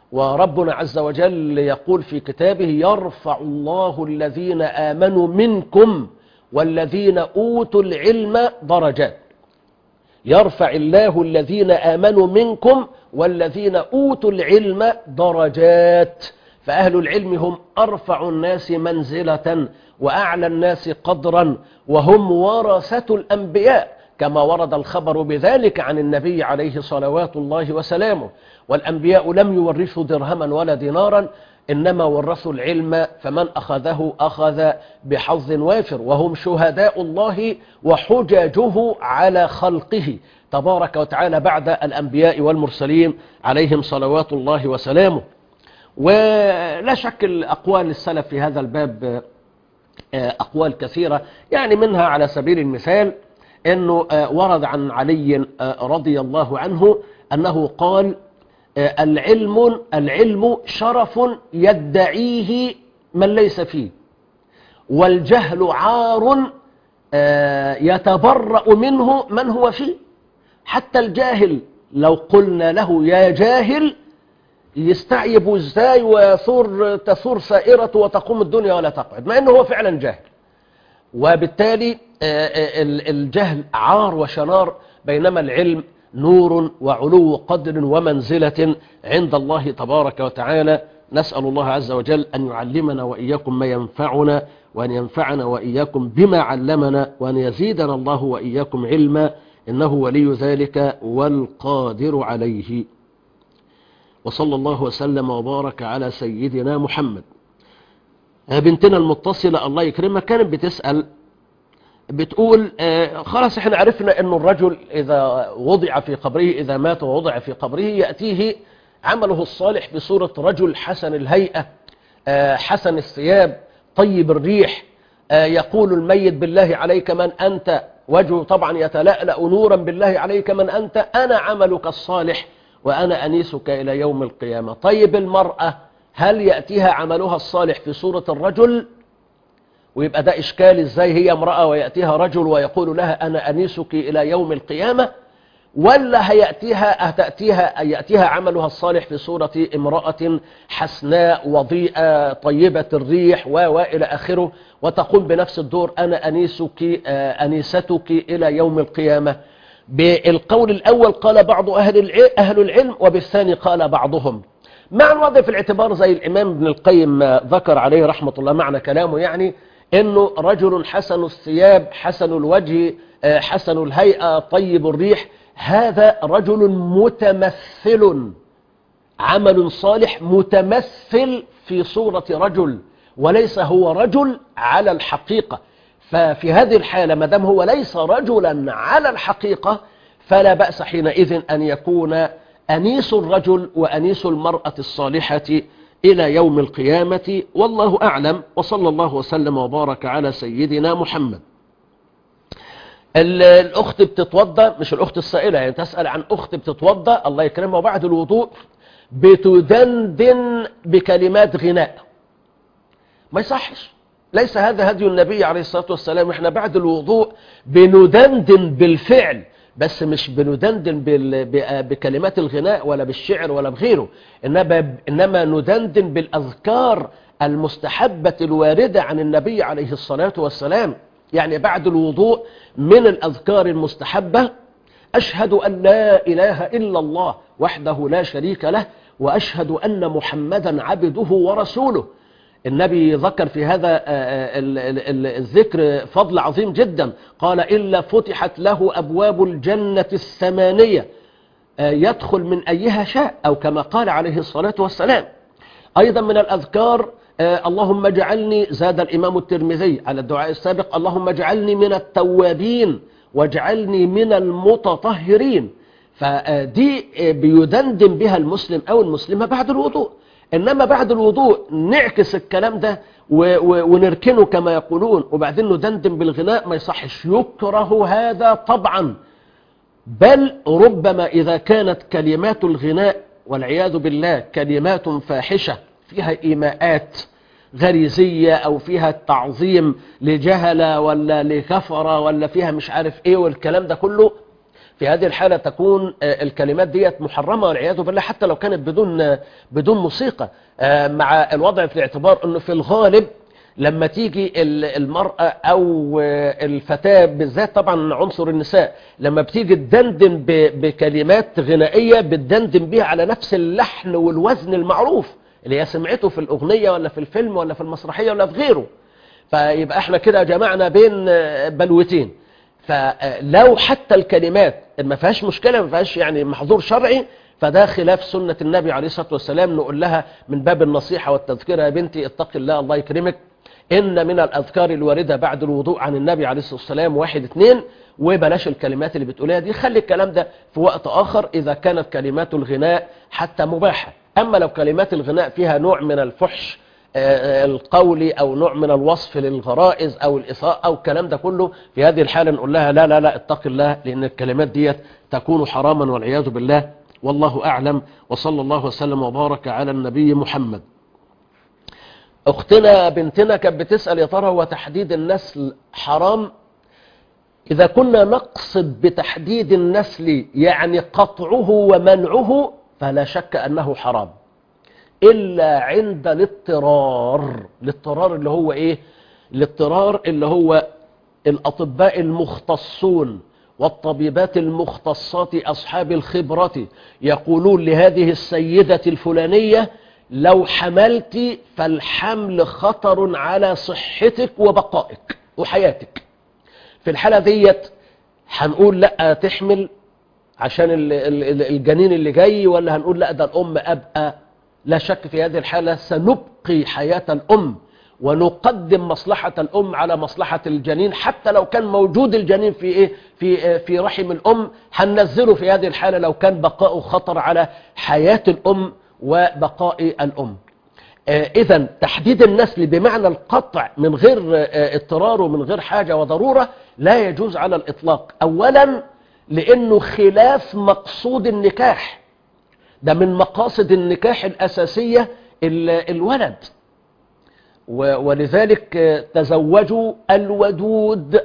وربنا عز وجل يقول في كتابه يرفع الله الذين آمنوا منكم والذين أوتوا العلم درجات يرفع الله الذين آمنوا منكم والذين أوتوا العلم درجات فأهل العلم هم أرفع الناس منزلة وأعلى الناس قدرا وهم ورثة الأنبياء كما ورد الخبر بذلك عن النبي عليه صلوات الله وسلامه والأنبياء لم يورثوا درهما ولا دينارا إنما ورثوا العلم فمن أخذه أخذ بحظ وافر وهم شهداء الله وحججه على خلقه تبارك وتعالى بعد الأنبياء والمرسلين عليهم صلوات الله وسلامه ولا شك الأقوال السلف في هذا الباب أقوال كثيرة يعني منها على سبيل المثال أنه ورد عن علي رضي الله عنه أنه قال العلم العلم شرف يدعيه من ليس فيه والجهل عار يتبرأ منه من هو فيه حتى الجاهل لو قلنا له يا جاهل يستعيب ازاي ويثور تثور سائرته وتقوم الدنيا ولا تقعد مع انه هو فعلا جاهل وبالتالي الجهل عار وشنار بينما العلم نور وعلو قدر ومنزلة عند الله تبارك وتعالى نسأل الله عز وجل أن يعلمنا وإياكم ما ينفعنا وأن ينفعنا وإياكم بما علمنا وأن يزيدنا الله وإياكم علما إنه ولي ذلك والقادر عليه وصلى الله وسلم وبارك على سيدنا محمد بنتنا المتصلة الله يكرمها كانت بتسأل بتقول آه خلاص احنا عرفنا ان الرجل اذا وضع في قبره اذا مات ووضع في قبره يأتيه عمله الصالح بصورة رجل حسن الهيئة آه حسن الثياب طيب الريح آه يقول الميت بالله عليك من أنت وجهه طبعا يتلألأ نورا بالله عليك من أنت أنا عملك الصالح وأنا أنيسك إلى يوم القيامة طيب المرأة هل يأتيها عملها الصالح في صورة الرجل ويبقى ده إشكال إزاي هي امرأة ويأتيها رجل ويقول لها أنا أنيسك إلى يوم القيامة ولا هيأتيها هتأتيها يأتيها عملها الصالح في صورة امرأة حسناء وضيئة طيبة الريح وإلى آخره وتقوم بنفس الدور أنا أنيسك أنيستك إلى يوم القيامة بالقول الأول قال بعض أهل أهل العلم وبالثاني قال بعضهم مع الوضع في الاعتبار زي الإمام ابن القيم ذكر عليه رحمة الله معنى كلامه يعني انه رجل حسن الثياب حسن الوجه حسن الهيئة طيب الريح هذا رجل متمثل عمل صالح متمثل في صورة رجل وليس هو رجل على الحقيقة ففي هذه الحالة ما دام هو ليس رجلا على الحقيقة فلا بأس حينئذ أن يكون أنيس الرجل وأنيس المرأة الصالحة إلى يوم القيامة والله أعلم وصلى الله وسلم وبارك على سيدنا محمد الأخت بتتوضى مش الأخت السائلة يعني تسأل عن أخت بتتوضى الله يكرمها وبعد الوضوء بتدندن بكلمات غناء ما يصحش ليس هذا هدي النبي عليه الصلاة والسلام احنا بعد الوضوء بندندن بالفعل بس مش بندندن بكلمات الغناء ولا بالشعر ولا بغيره إنما, إنما ندندن بالأذكار المستحبة الواردة عن النبي عليه الصلاة والسلام يعني بعد الوضوء من الأذكار المستحبة أشهد أن لا إله إلا الله وحده لا شريك له وأشهد أن محمدا عبده ورسوله النبي ذكر في هذا الذكر فضل عظيم جدا قال إلا فتحت له أبواب الجنة الثمانية يدخل من أيها شاء أو كما قال عليه الصلاة والسلام أيضا من الأذكار اللهم اجعلني زاد الإمام الترمذي على الدعاء السابق اللهم اجعلني من التوابين واجعلني من المتطهرين فدي بيدندن بها المسلم أو المسلمة بعد الوضوء إنما بعد الوضوء نعكس الكلام ده ونركنه كما يقولون وبعدين ندندن بالغناء ما يصحش يكره هذا طبعا بل ربما إذا كانت كلمات الغناء والعياذ بالله كلمات فاحشة فيها إيماءات غريزية أو فيها تعظيم لجهلة ولا لكفرة ولا فيها مش عارف إيه والكلام ده كله في هذه الحالة تكون آه، الكلمات ديت محرمة والعياذ بالله حتى لو كانت بدون آه، بدون موسيقى آه، مع الوضع في الاعتبار انه في الغالب لما تيجي ال- المرأة او آه، الفتاة بالذات طبعا عنصر النساء لما بتيجي تدندن ب- بكلمات غنائية بتدندن بيها على نفس اللحن والوزن المعروف اللي هي سمعته في الاغنية ولا في الفيلم ولا في المسرحية ولا في غيره فيبقى احنا كده جمعنا بين آه، بلوتين فلو حتى الكلمات ما فيهاش مشكلة ما فيهاش يعني محظور شرعي فده خلاف سنة النبي عليه الصلاة والسلام نقول لها من باب النصيحة والتذكرة يا بنتي اتق الله الله يكرمك إن من الأذكار الواردة بعد الوضوء عن النبي عليه الصلاة والسلام واحد اتنين وبلاش الكلمات اللي بتقولها دي خلي الكلام ده في وقت آخر إذا كانت كلمات الغناء حتى مباحة أما لو كلمات الغناء فيها نوع من الفحش آه، القولي او نوع من الوصف للغرائز او الإساءة او الكلام ده كله في هذه الحالة نقول لها لا لا لا اتق الله لان الكلمات ديت تكون حراما والعياذ بالله والله اعلم وصلى الله وسلم وبارك على النبي محمد اختنا بنتنا كانت بتسأل يا ترى هو تحديد النسل حرام إذا كنا نقصد بتحديد النسل يعني قطعه ومنعه فلا شك أنه حرام إلا عند الاضطرار الاضطرار اللي هو إيه الاضطرار اللي هو الأطباء المختصون والطبيبات المختصات أصحاب الخبرة يقولون لهذه السيدة الفلانية لو حملت فالحمل خطر على صحتك وبقائك وحياتك في الحالة ديت هنقول لا تحمل عشان ال- ال- ال- الجنين اللي جاي ولا هنقول لا ده الأم أبقى لا شك في هذه الحالة سنبقي حياة الأم ونقدم مصلحة الأم على مصلحة الجنين حتى لو كان موجود الجنين في إيه في آه، في رحم الأم هننزله في هذه الحالة لو كان بقاؤه خطر على حياة الأم وبقاء الأم إذا تحديد النسل بمعنى القطع من غير آه، اضطرار ومن غير حاجة وضرورة لا يجوز على الإطلاق أولا لأنه خلاف مقصود النكاح ده من مقاصد النكاح الأساسية ال- الولد و- ولذلك آه، تزوجوا الودود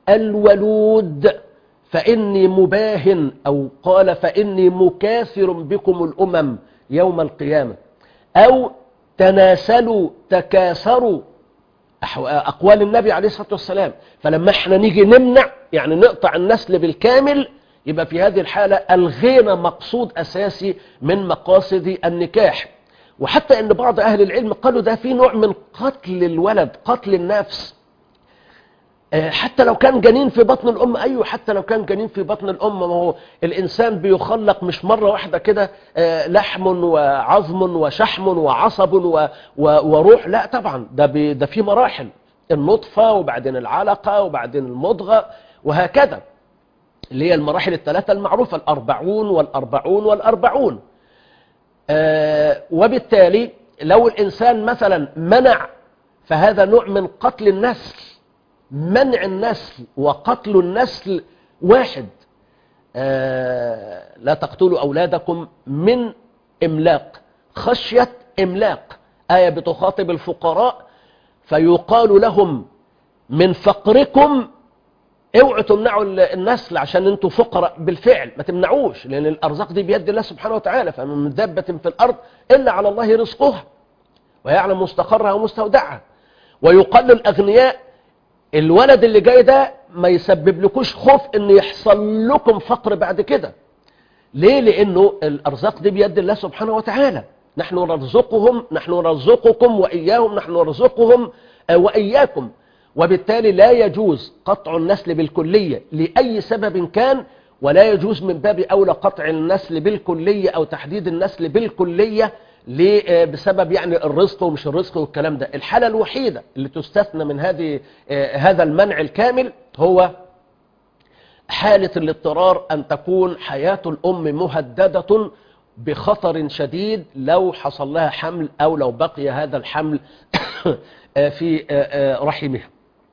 الولود فإني مباهن أو قال فإني مكاثر بكم الأمم يوم القيامة أو تناسلوا تكاثروا أحو- أقوال النبي عليه الصلاة والسلام فلما احنا نيجي نمنع يعني نقطع النسل بالكامل يبقى في هذه الحالة الغينا مقصود أساسي من مقاصد النكاح وحتى ان بعض أهل العلم قالوا ده في نوع من قتل الولد قتل النفس آه، حتى لو كان جنين في بطن الأم أيوه حتى لو كان جنين في بطن الأم ما هو الإنسان بيخلق مش مرة واحدة كده آه، لحم وعظم وشحم وعصب و- و- وروح لا طبعا ده بي- ده في مراحل النطفة وبعدين العلقة وبعدين المضغة وهكذا اللي هي المراحل الثلاثة المعروفة الأربعون والأربعون والأربعون آه، وبالتالي لو الإنسان مثلا منع فهذا نوع من قتل النسل منع النسل وقتل النسل واحد آه، لا تقتلوا أولادكم من إملاق خشية إملاق آية بتخاطب الفقراء فيقال لهم من فقركم اوعوا تمنعوا ال- النسل عشان انتوا فقراء بالفعل ما تمنعوش لان الارزاق دي بيد الله سبحانه وتعالى فمن من دابة في الارض الا على الله رزقها ويعلم مستقرها ومستودعها ويقال للاغنياء الولد اللي جاي ده ما يسبب لكوش خوف ان يحصل لكم فقر بعد كده ليه لانه الارزاق دي بيد الله سبحانه وتعالى نحن نرزقهم نحن نرزقكم واياهم نحن نرزقهم آه، واياكم وبالتالي لا يجوز قطع النسل بالكليه لاي سبب كان ولا يجوز من باب اولى قطع النسل بالكليه او تحديد النسل بالكليه ل- آه، بسبب يعني الرزق ومش الرزق والكلام ده الحاله الوحيده اللي تستثنى من هذه آه، هذا المنع الكامل هو حالة الاضطرار أن تكون حياة الأم مهددة بخطر شديد لو حصل لها حمل أو لو بقي هذا الحمل في رحمها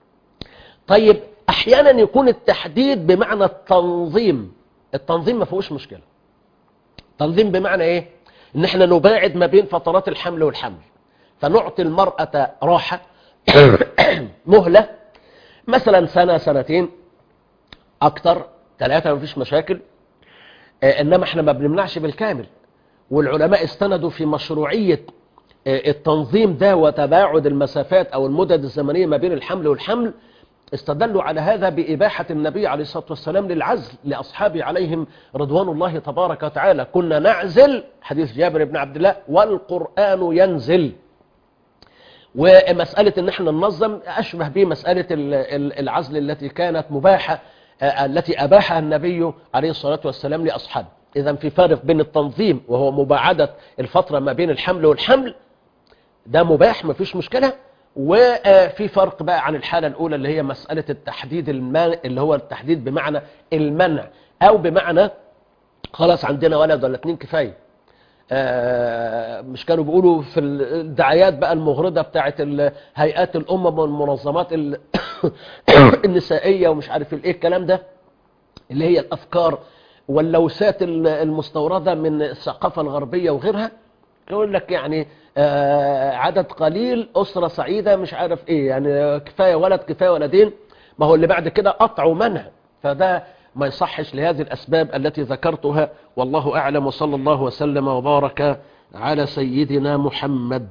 طيب أحيانا يكون التحديد بمعنى التنظيم التنظيم ما فيهوش مشكلة تنظيم بمعنى إيه؟ إن احنا نباعد ما بين فترات الحمل والحمل فنعطي المرأة راحة مهلة مثلا سنة سنتين أكتر ثلاثة مفيش مشاكل آه، إنما احنا ما بنمنعش بالكامل والعلماء استندوا في مشروعية آه، التنظيم ده وتباعد المسافات أو المدد الزمنية ما بين الحمل والحمل استدلوا على هذا بإباحة النبي عليه الصلاة والسلام للعزل لأصحابه عليهم رضوان الله تبارك وتعالى كنا نعزل حديث جابر بن عبد الله والقرآن ينزل ومسألة ان احنا ننظم اشبه بمسألة ال- ال- العزل التي كانت مباحة آه، التي اباحها النبي عليه الصلاة والسلام لاصحابه اذا في فارق بين التنظيم وهو مباعدة الفترة ما بين الحمل والحمل ده مباح مفيش مشكلة وفي فرق بقى عن الحالة الأولى اللي هي مسألة التحديد المانع اللي هو التحديد بمعنى المنع أو بمعنى خلاص عندنا ولد ولا اتنين كفاية آه، مش كانوا بيقولوا في الدعايات بقى المغرضة بتاعت ال- هيئات الأمم والمنظمات ال- النسائية ومش عارف الايه الكلام ده اللي هي الأفكار واللوسات ال- المستوردة من الثقافة الغربية وغيرها يقول لك يعني آه، عدد قليل أسرة سعيدة مش عارف ايه يعني كفاية ولد كفاية ولدين ما هو اللي بعد كده قطع ومنع فده ما يصحش لهذه الأسباب التي ذكرتها والله أعلم وصلى الله وسلم وبارك على سيدنا محمد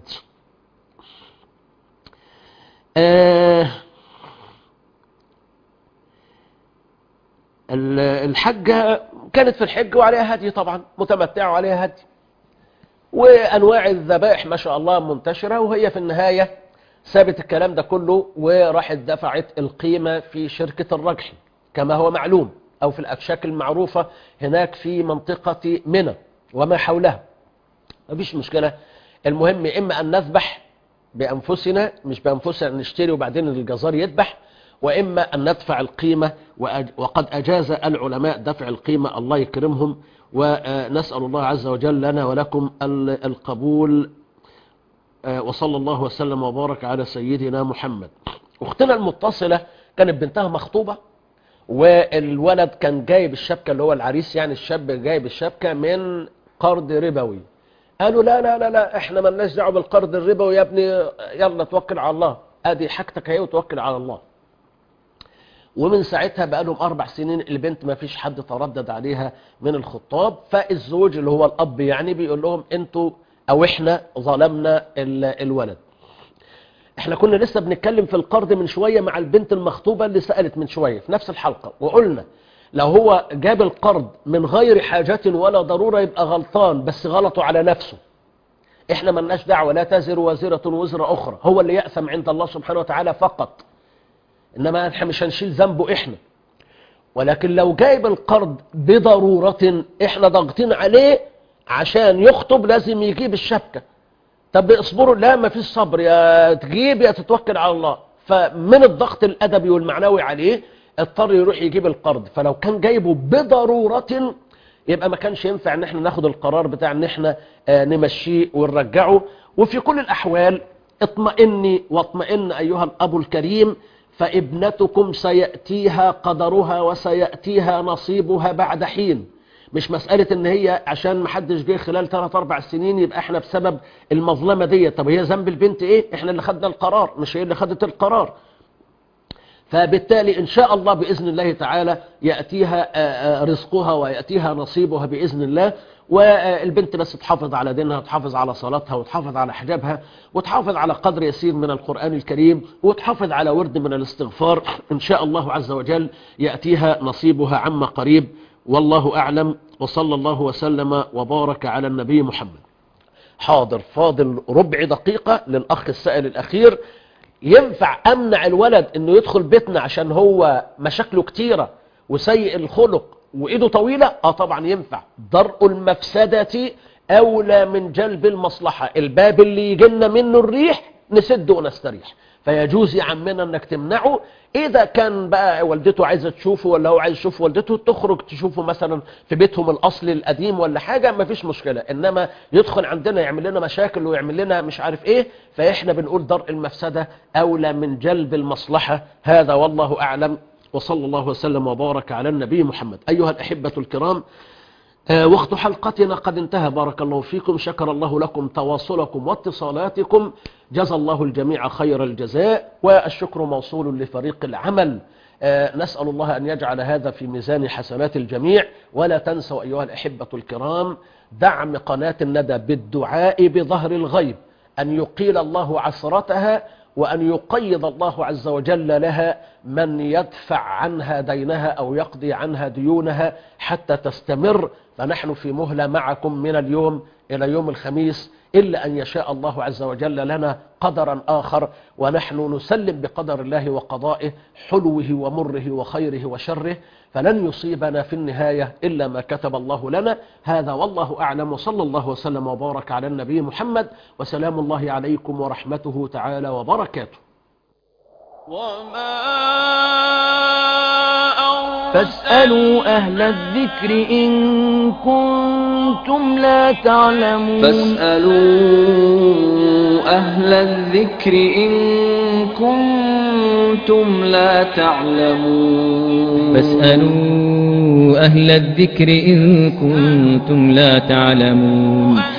آه ال- الحجة كانت في الحج وعليها هدي طبعا متمتعة وعليها هدي وأنواع الذبائح ما شاء الله منتشرة وهي في النهاية سابت الكلام ده كله وراحت دفعت القيمة في شركة الرجح كما هو معلوم أو في الأكشاك المعروفة هناك في منطقة منى وما حولها مفيش مشكلة المهم إما أن نذبح بأنفسنا مش بأنفسنا نشتري وبعدين الجزار يذبح وإما أن ندفع القيمة وأج- وقد أجاز العلماء دفع القيمة الله يكرمهم ونسأل الله عز وجل لنا ولكم ال- القبول آه، وصلى الله وسلم وبارك على سيدنا محمد أختنا المتصلة كانت بنتها مخطوبة والولد كان جايب الشبكة اللي هو العريس يعني الشاب جايب الشبكة من قرض ربوي قالوا لا لا لا لا احنا مالناش دعوه بالقرض الربوي يا ابني يلا توكل على الله ادي حاجتك اهي وتوكل على الله ومن ساعتها بقى لهم اربع سنين البنت ما فيش حد تردد عليها من الخطاب فالزوج اللي هو الاب يعني بيقول لهم انتوا او احنا ظلمنا ال- الولد احنا كنا لسه بنتكلم في القرض من شوية مع البنت المخطوبة اللي سألت من شوية في نفس الحلقة وقلنا لو هو جاب القرض من غير حاجة ولا ضرورة يبقى غلطان بس غلطه على نفسه احنا ملناش دعوة لا تزر وزرة وزر أخرى هو اللي يأثم عند الله سبحانه وتعالى فقط إنما احنا مش هنشيل ذنبه احنا ولكن لو جايب القرض بضرورة احنا ضاغطين عليه عشان يخطب لازم يجيب الشبكة طب اصبروا لا ما فيش صبر يا تجيب يا تتوكل على الله فمن الضغط الأدبي والمعنوي عليه اضطر يروح يجيب القرض فلو كان جايبه بضرورة يبقى ما كانش ينفع ان احنا ناخد القرار بتاع ان احنا آه، نمشيه ونرجعه وفي كل الأحوال اطمئني واطمئن أيها الأب الكريم فابنتكم سيأتيها قدرها وسيأتيها نصيبها بعد حين مش مسألة ان هي عشان محدش جه خلال 3 4 سنين يبقى احنا بسبب المظلمة دي طب هي ذنب البنت ايه احنا اللي خدنا القرار مش هي اللي خدت القرار فبالتالي إن شاء الله بإذن الله تعالى يأتيها آه، آه، رزقها ويأتيها نصيبها بإذن الله والبنت بس تحافظ على دينها وتحافظ على صلاتها وتحافظ على حجابها وتحافظ على قدر يسير من القرآن الكريم وتحافظ على ورد من الاستغفار إن شاء الله عز وجل يأتيها نصيبها عما قريب والله أعلم وصلى الله وسلم وبارك على النبي محمد حاضر فاضل ربع دقيقة للأخ السائل الأخير ينفع أمنع الولد أنه يدخل بيتنا عشان هو مشاكله كتيرة وسيء الخلق وإيده طويلة آه طبعا ينفع درء المفسدة أولى من جلب المصلحة الباب اللي يجينا منه الريح نسده ونستريح فيجوز يا عمنا انك تمنعه اذا كان بقى والدته عايزه تشوفه ولا هو عايز يشوف والدته تخرج تشوفه مثلا في بيتهم الاصلي القديم ولا حاجه مفيش مشكله انما يدخل عندنا يعمل لنا مشاكل ويعمل لنا مش عارف ايه فاحنا بنقول درء المفسده اولى من جلب المصلحه هذا والله اعلم وصلى الله وسلم وبارك على النبي محمد ايها الاحبه الكرام آه، وقت حلقتنا قد انتهى بارك الله فيكم شكر الله لكم تواصلكم واتصالاتكم جزى الله الجميع خير الجزاء والشكر موصول لفريق العمل آه، نسأل الله أن يجعل هذا في ميزان حسنات الجميع ولا تنسوا أيها الأحبة الكرام دعم قناة الندى بالدعاء بظهر الغيب أن يقيل الله عسرتها وأن يقيض الله عز وجل لها من يدفع عنها دينها أو يقضي عنها ديونها حتى تستمر فنحن في مهلة معكم من اليوم إلى يوم الخميس إلا أن يشاء الله عز وجل لنا قدرا آخر ونحن نسلم بقدر الله وقضائه حلوه ومره وخيره وشره فلن يصيبنا في النهاية إلا ما كتب الله لنا هذا والله أعلم صلى الله وسلم وبارك على النبي محمد وسلام الله عليكم ورحمته تعالى وبركاته وما فاسألوا أهل الذكر إن كنتم لا تعلمون فاسألوا أهل الذكر إن كنتم لا تعلمون فاسألوا أهل الذكر إن كنتم لا تعلمون